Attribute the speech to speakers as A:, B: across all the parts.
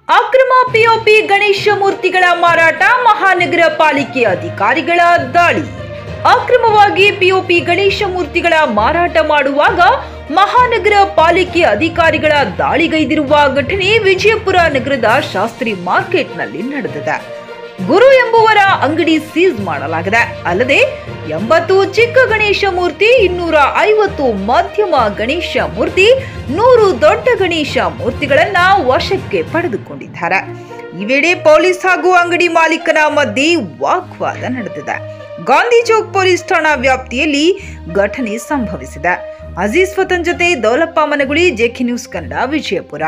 A: ಅಕ್ರಮ ಪಿಒಪಿ ಗಣೇಶ ಮೂರ್ತಿಗಳ ಮಾರಾಟ ಮಹಾನಗರ ಪಾಲಿಕೆ ಅಧಿಕಾರಿಗಳ ದಾಳಿ ಅಕ್ರಮವಾಗಿ ಪಿಒಪಿ ಗಣೇಶ ಮೂರ್ತಿಗಳ ಮಾರಾಟ ಮಾಡುವಾಗ ಮಹಾನಗರ ಪಾಲಿಕೆ ಅಧಿಕಾರಿಗಳ ದಾಳಿಗೈದಿರುವ ಘಟನೆ ವಿಜಯಪುರ ನಗರದ ಶಾಸ್ತ್ರಿ ಮಾರ್ಕೆಟ್ನಲ್ಲಿ ನಡೆದಿದೆ ಗುರು ಎಂಬುವರ ಅಂಗಡಿ ಸೀಸ್ ಮಾಡಲಾಗಿದೆ ಅಲ್ಲದೆ ಎಂಬತ್ತು ಚಿಕ್ಕ ಗಣೇಶ ಮೂರ್ತಿ ಇನ್ನೂರ ಐವತ್ತು ಮಧ್ಯಮ ಗಣೇಶ ಮೂರ್ತಿ ನೂರು ದೊಡ್ಡ ಗಣೇಶ ಮೂರ್ತಿಗಳನ್ನ ವಶಕ್ಕೆ ಪಡೆದುಕೊಂಡಿದ್ದಾರೆ ಈ ವೇಳೆ ಪೊಲೀಸ್ ಹಾಗೂ ಅಂಗಡಿ ಮಾಲೀಕನ ಮಧ್ಯೆ ವಾಗ್ವಾದ ನಡೆದಿದೆ ಗಾಂಧಿ ಚೌಕ್ ಪೊಲೀಸ್ ಠಾಣಾ ವ್ಯಾಪ್ತಿಯಲ್ಲಿ ಘಟನೆ ಸಂಭವಿಸಿದೆ ಅಜೀಜ್ ಫತನ್ ಜೊತೆ Daulappa Managuli JK news Kannada Vijayapura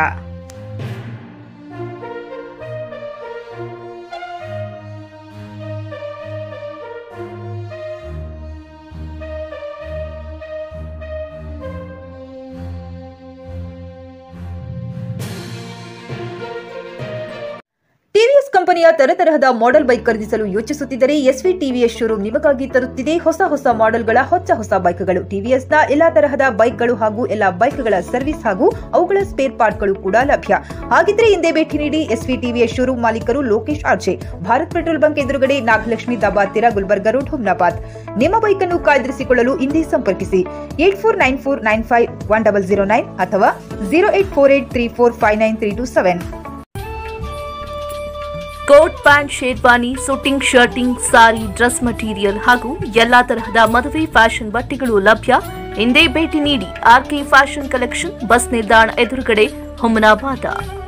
A: TVS ಕಂಪನಿಯ ತರತರಹದ ಮಾಡೆಲ್ ಬೈಕ್ ಖರೀದಿಸಲು ಯೋಚಿಸುತ್ತಿದ್ದರೆ ಎಸ್ವಿ ಟಿವಿಎಸ್ ಶೋರೂಮ್ ನಿಮಗಾಗಿ ತರುತ್ತಿದೆ ಹೊಸ ಹೊಸ ಮಾಡೆಲ್ಗಳ ಹೊಸ ಹೊಸ ಬೈಕ್ಗಳು ಟಿವಿಎಸ್ನ ಎಲ್ಲಾ ತರಹದ ಬೈಕ್ಗಳು ಹಾಗೂ ಎಲ್ಲಾ ಬೈಕ್ಗಳ ಸರ್ವಿಸ್ ಹಾಗೂ ಅವುಗಳ ಸ್ಪೇರ್ ಪಾರ್ಟ್ಗಳು ಕೂಡ ಲಭ್ಯ ಹಾಗಿದ್ರೆ ಹಿಂದೆ ಭೇಟಿ ನೀಡಿ ಎಸ್ವಿ ಟಿವಿಎಸ್ ಶೋರೂಮ್ ಮಾಲೀಕರು Lokesh RJ Bharat petrol bunk ಎದುರುಗಡೆ ನಾಗಲಕ್ಷ್ಮಿ ದಾಬಾ ಹತ್ತಿರ ಗುಲ್ಬರ್ಗ ರೋಡ್ ಹುಮ್ನಾಬಾದ್ ನಿಮ್ಮ ಬೈಕ್ ಅನ್ನು ಕಾಯ್ದಿರಿಸಿಕೊಳ್ಳಲು ಹಿಂದೆ ಸಂಪರ್ಕಿಸಿ eight four nine four nine five one double zero nine ಅಥವಾ zero eight four eight three four five nine three two seven
B: coat pant sherwani suiting shirting sari dress material ಹಾಗೂ ಎಲ್ಲಾ ತರಹದ ಮದುವೆ ಫ್ಯಾಷನ್ ಬಟ್ಟೆಗಳು ಲಭ್ಯ ಹಿಂದೆ ಭೇಟಿ ನೀಡಿ ಆರ್ಕೆ ಫ್ಯಾಷನ್ ಕಲೆಕ್ಷನ್ ಬಸ್ ನಿಲ್ದಾಣ ಎದುರುಗಡೆ ಹುಮನಾಬಾದ